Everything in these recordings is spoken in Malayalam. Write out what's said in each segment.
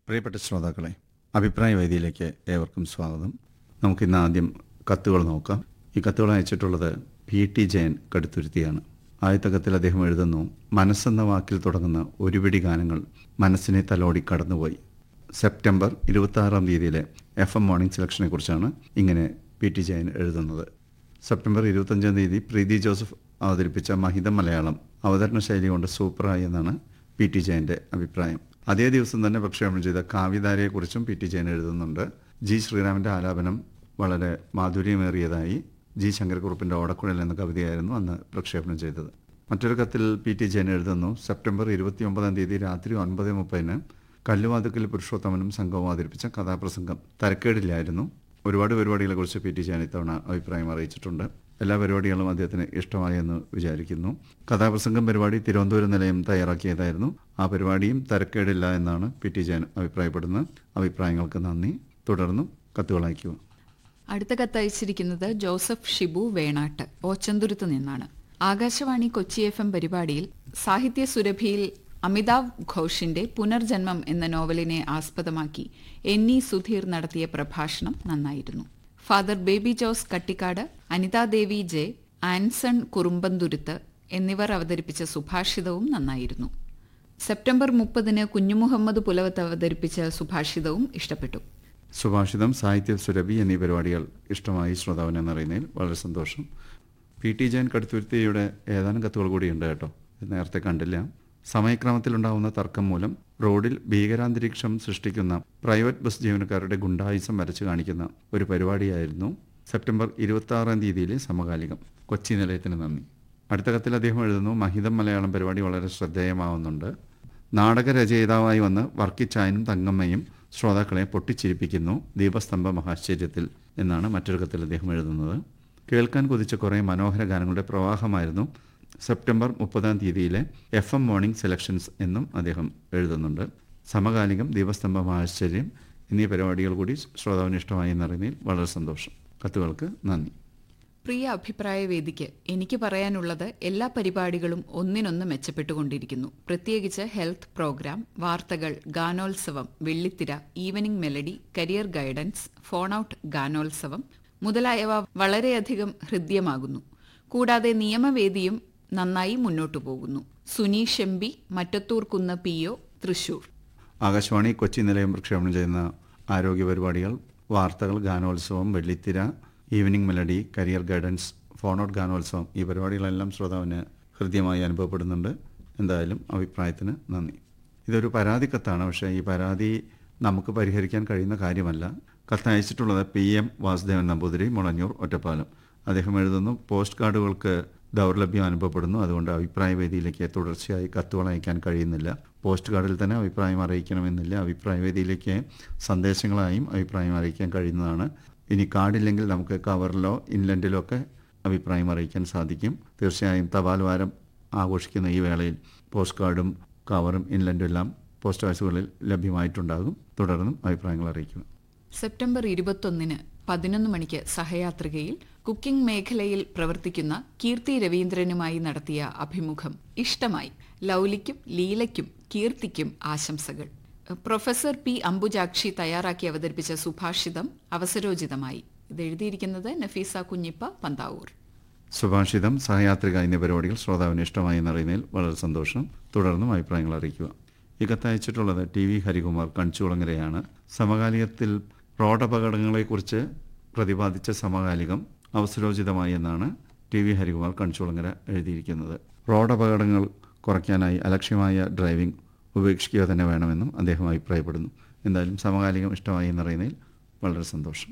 പ്രിയപ്പെട്ട ശ്രോതാക്കളെ അഭിപ്രായ വേദിയിലേക്ക് ഏവർക്കും സ്വാഗതം നമുക്കിന്ന് ആദ്യം കത്തുകൾ നോക്കാം ഈ കത്തുകൾ അയച്ചിട്ടുള്ളത് പി ടി ജയൻ കടുത്തുരുത്തിയാണ് ആദ്യത്തെ കത്തിൽ അദ്ദേഹം എഴുതുന്നു മനസ്സെന്ന വാക്കിൽ തുടങ്ങുന്ന ഒരു പിടി ഗാനങ്ങൾ മനസ്സിനെ തലോടി കടന്നുപോയി സെപ്റ്റംബർ ഇരുപത്തി ആറാം തീയതിയിലെ എഫ് എം മോർണിംഗ് സെലക്ഷനെ കുറിച്ചാണ് ഇങ്ങനെ പി ടി ജയൻ എഴുതുന്നത് സെപ്റ്റംബർ ഇരുപത്തഞ്ചാം തീയതി പ്രീതി ജോസഫ് അവതരിപ്പിച്ച മഹിതം മലയാളം അവതരണ ശൈലി കൊണ്ട് സൂപ്പറായി എന്നാണ് പി ടി ജയന്റെ അഭിപ്രായം അതേ ദിവസം തന്നെ പ്രക്ഷേപണം ചെയ്ത കാവ്യധാരയെക്കുറിച്ചും പി ടി ജയൻ എഴുതുന്നുണ്ട് ജി ശ്രീറാമിന്റെ ആലാപനം വളരെ മാധുര്യമേറിയതായി ജി ശങ്കരക്കുറുപ്പിന്റെ ഓടക്കുഴൽ എന്ന കവിതയായിരുന്നു അന്ന് പ്രക്ഷേപണം ചെയ്തത് മറ്റൊരു കത്തിൽ പി ടി ജയൻ എഴുതുന്നു സെപ്റ്റംബർ ഇരുപത്തി ഒമ്പതാം തീയതി രാത്രി ഒൻപത് മുപ്പതിന് കല്ലുവാതുക്കൽ പുരുഷോത്തമനും സംഘവും അവതരിപ്പിച്ച കഥാപ്രസംഗം തരക്കേടില്ലായിരുന്നു ഒരുപാട് പരിപാടികളെ കുറിച്ച് പി ടി ജയൻ ഇത്തവണ അഭിപ്രായം അറിയിച്ചിട്ടുണ്ട് എല്ലാ പരിപാടികളും അദ്ദേഹത്തിന് ഇഷ്ടമായെന്ന് വിചാരിക്കുന്നു കഥാപ്രസംഗം പരിപാടി തിരുവനന്തപുരം നിലയം തയ്യാറാക്കിയതായിരുന്നു ആ പരിപാടിയും തരക്കേടില്ല എന്നാണ് പി ടി ജയൻ അഭിപ്രായപ്പെടുന്നത് അഭിപ്രായങ്ങൾക്ക് നന്ദി തുടർന്നും കത്തുകൾ അയക്കുക അടുത്ത കത്തയച്ചിരിക്കുന്നത് ജോസഫ് ഷിബു വേണാട്ട് ഓച്ചന്തുരുത്ത് നിന്നാണ് ആകാശവാണി കൊച്ചി എഫ് എം പരിപാടിയിൽ സാഹിത്യ സുരഭിയിൽ അമിതാവ് ഘോഷിന്റെ പുനർജന്മം എന്ന നോവലിനെ ആസ്പദമാക്കി എൻ ഇ സുധീർ നടത്തിയ പ്രഭാഷണം നന്നായിരുന്നു father Baby Jose Kattikkad Anitadevi J Anson Kurumbanthuruth എന്നിവർ അവതരിപ്പിച്ച സുഭാഷിതവും നന്നായിരുന്നു സെപ്റ്റംബർ മുപ്പതിന് കുഞ്ഞുമുഹമ്മദ് പുലവത്ത് അവതരിപ്പിച്ച സുഭാഷിതവും ഇഷ്ടപ്പെട്ടു സുഭാഷിതം സാഹിത്യ സുരഭി എന്നീ പരിപാടികൾ ഇഷ്ടമായി ശ്രോതാവിനെ എന്നറിയുന്നതിൽ വളരെ സന്തോഷം പി ടി ജയൻ കടുത്തുരുത്തിയുടെ ഏതാനും കത്തുകൾ കൂടിയുണ്ട് കേട്ടോ ഇത് നേരത്തെ കണ്ടില്ല സമയക്രമത്തിലുണ്ടാവുന്ന തർക്കം മൂലം റോഡിൽ ഭീകരാന്തരീക്ഷം സൃഷ്ടിക്കുന്ന പ്രൈവറ്റ് ബസ് ജീവനക്കാരുടെ ഗുണ്ടായുസം വരച്ചു കാണിക്കുന്ന ഒരു പരിപാടിയായിരുന്നു സെപ്റ്റംബർ ഇരുപത്തി ആറാം തീയതിയിലെ സമകാലികം കൊച്ചി നിലയത്തിന് നന്ദി അടുത്ത കത്തിൽ അദ്ദേഹം എഴുതുന്നു മഹിതം മലയാളം പരിപാടി വളരെ ശ്രദ്ധേയമാവുന്നുണ്ട് നാടകരചയിതാവായി വന്ന് വർക്കിച്ചായനും തങ്കമ്മയും ശ്രോതാക്കളെ പൊട്ടിച്ചിരിപ്പിക്കുന്നു ദീപസ്തംഭ മഹാശ്ചര്യത്തിൽ എന്നാണ് മറ്റൊരു കത്തിൽ അദ്ദേഹം എഴുതുന്നത് കേൾക്കാൻ കൊതിച്ച കുറേ മനോഹര ഗാനങ്ങളുടെ പ്രവാഹമായിരുന്നു സെപ്റ്റംബർ മുപ്പതാം തീയതിയിലെ എഫ് എം മോർണിംഗ് സെലക്ഷൻസ് എന്നും അദ്ദേഹം എഴുതുന്നുണ്ട് സമകാലികം ദീപസ്തംഭ മഹാശ്ചര്യം എന്നീ പരിപാടികൾ കൂടി ശ്രോതാവിന് ഇഷ്ടമായി എന്നറിയുന്നതിൽ വളരെ സന്തോഷം കത്തുകൾക്ക് നന്ദി പ്രിയ അഭിപ്രായ വേദിക്ക് എനിക്ക് പറയാനുള്ളത് എല്ലാ പരിപാടികളും ഒന്നിനൊന്ന് മെച്ചപ്പെട്ടുകൊണ്ടിരിക്കുന്നു പ്രത്യേകിച്ച് ഹെൽത്ത് പ്രോഗ്രാം വാർത്തകൾ ഗാനോത്സവം വെള്ളിത്തിര evening melody career guidance phone out ഗാനോത്സവം മുതലായവ വളരെയധികം ഹൃദ്യമാകുന്നു കൂടാതെ നിയമവേദിയും നന്നായി മുന്നോട്ടു പോകുന്നു Suneesh M B Mattathurkunnu P O Thrissur Akashvani Kochi നിലയം പ്രക്ഷേപണം ചെയ്യുന്ന ആരോഗ്യ പരിപാടികൾ വാർത്തകൾ ഗാനോത്സവം വെള്ളിത്തിര evening melody career guidance phone out ഗാനോത്സവം ഈ പരിപാടികളെല്ലാം ശ്രോതാവിന് ഹൃദ്യമായി അനുഭവപ്പെടുന്നുണ്ട് എന്തായാലും അഭിപ്രായത്തിന് നന്ദി ഇതൊരു പരാതി കത്താണ് പക്ഷേ ഈ പരാതി നമുക്ക് പരിഹരിക്കാൻ കഴിയുന്ന കാര്യമല്ല കത്ത് അയച്ചിട്ടുള്ളത് പി എം വാസുദേവൻ നമ്പൂതിരി മുളഞ്ഞൂർ ഒറ്റപ്പാലം അദ്ദേഹം എഴുതുന്നു പോസ്റ്റ് കാർഡുകൾക്ക് ദൗർലഭ്യം അനുഭവപ്പെടുന്നു അതുകൊണ്ട് അഭിപ്രായ വേദിയിലേക്ക് തുടർച്ചയായി കത്തുകൾ അയക്കാൻ കഴിയുന്നില്ല പോസ്റ്റ് കാർഡിൽ തന്നെ അഭിപ്രായം അറിയിക്കണമെന്നില്ല അഭിപ്രായ വേദിയിലേക്ക് സന്ദേശങ്ങളായും അഭിപ്രായം അറിയിക്കാൻ കഴിയുന്നതാണ് ഇനി കാർഡില്ലെങ്കിൽ നമുക്ക് കവറിലോ ഇൻലൻഡിലോ ഒക്കെ അഭിപ്രായം അറിയിക്കാൻ സാധിക്കും തീർച്ചയായും തപാൽ വാരം ആഘോഷിക്കുന്ന ഈ വേളയിൽ പോസ്റ്റ് കാർഡും കവറും ഇൻലൻഡും എല്ലാം പോസ്റ്റ് ഓഫീസുകളിൽ ലഭ്യമായിട്ടുണ്ടാകും തുടർന്നും അഭിപ്രായങ്ങൾ അറിയിക്കുക സെപ്റ്റംബർ ഇരുപത്തൊന്നിന് പതിനൊന്ന് മണിക്ക് സഹയാത്രികയിൽ കുക്കിംഗ് മേഖലയിൽ പ്രവർത്തിക്കുന്ന കീർത്തി രവീന്ദ്രനുമായി നടത്തിയ അഭിമുഖം ഇഷ്ടമായി ലൗലിക്കും ലീലയ്ക്കും കീർത്തിക്കും ആശംസകൾ പ്രൊഫസർ പി അംബുജാക്ഷി തയ്യാറാക്കി അവതരിപ്പിച്ച സുഭാഷിതം അവസരോചിതമായി ഇത് എഴുതിയിരിക്കുന്നത് നഫീസ കുഞ്ഞിപ്പ പന്താവൂർ സുഭാഷിതം സഹയാത്രിക എന്നീ പരിപാടികൾ ശ്രോതാവിന് ഇഷ്ടമായി എന്നറിയുന്നതിൽ വളരെ സന്തോഷം തുടർന്നും അഭിപ്രായങ്ങൾ അറിയിക്കുക ഈ കത്തയച്ചിട്ടുള്ളത് ടി വി ഹരികുമാർ കണിച്ചുകുളങ്ങരയാണ് സമകാലികത്തിൽ റോഡപകടങ്ങളെക്കുറിച്ച് പ്രതിപാദിച്ച സമകാലികം അവസരോചിതമായി എന്നാണ് ടി വി ഹരികുമാർ കണിച്ചുകുളങ്ങര എഴുതിയിരിക്കുന്നത് റോഡപകടങ്ങൾ കുറയ്ക്കാനായി അലക്ഷ്യമായ ഡ്രൈവിംഗ് ഉപേക്ഷിക്കുക തന്നെ വേണമെന്നും അദ്ദേഹം അഭിപ്രായപ്പെടുന്നു എന്തായാലും സമകാലികം ഇഷ്ടമായി എന്നറിയുന്നതിൽ വളരെ സന്തോഷം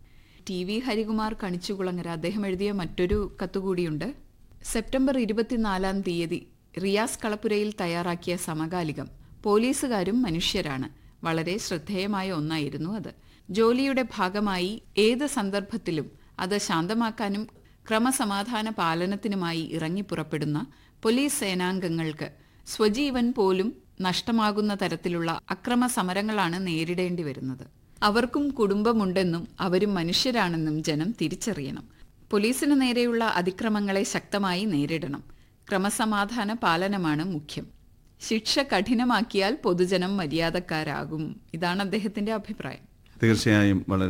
ടി വി ഹരികുമാർ കണിച്ചുകുളങ്ങര അദ്ദേഹം എഴുതിയ മറ്റൊരു കത്തുകൂടിയുണ്ട് സെപ്റ്റംബർ ഇരുപത്തിനാലാം തീയതി റിയാസ് കളപ്പുരയിൽ തയ്യാറാക്കിയ സമകാലികം പോലീസുകാരും മനുഷ്യരാണ് വളരെ ശ്രദ്ധേയമായ ഒന്നായിരുന്നു അത് ജോലിയുടെ ഭാഗമായി ഏത് സന്ദർഭത്തിലും അത് ശാന്തമാക്കാനും ക്രമസമാധാന പാലനത്തിനുമായി ഇറങ്ങിപ്പുറപ്പെടുന്ന പോലീസ് സേനാംഗങ്ങൾക്ക് സ്വജീവൻ പോലും നഷ്ടമാകുന്ന തരത്തിലുള്ള അക്രമ സമരങ്ങളാണ് നേരിടേണ്ടി വരുന്നത് അവർക്കും കുടുംബമുണ്ടെന്നും അവരും മനുഷ്യരാണെന്നും ജനം തിരിച്ചറിയണം പോലീസിന് നേരെയുള്ള അതിക്രമങ്ങളെ ശക്തമായി നേരിടണം ക്രമസമാധാന പാലനമാണ് മുഖ്യം ശിക്ഷ കഠിനമാക്കിയാൽ പൊതുജനം മര്യാദക്കാരാകും ഇതാണ് അദ്ദേഹത്തിന്റെ അഭിപ്രായം തീർച്ചയായും വളരെ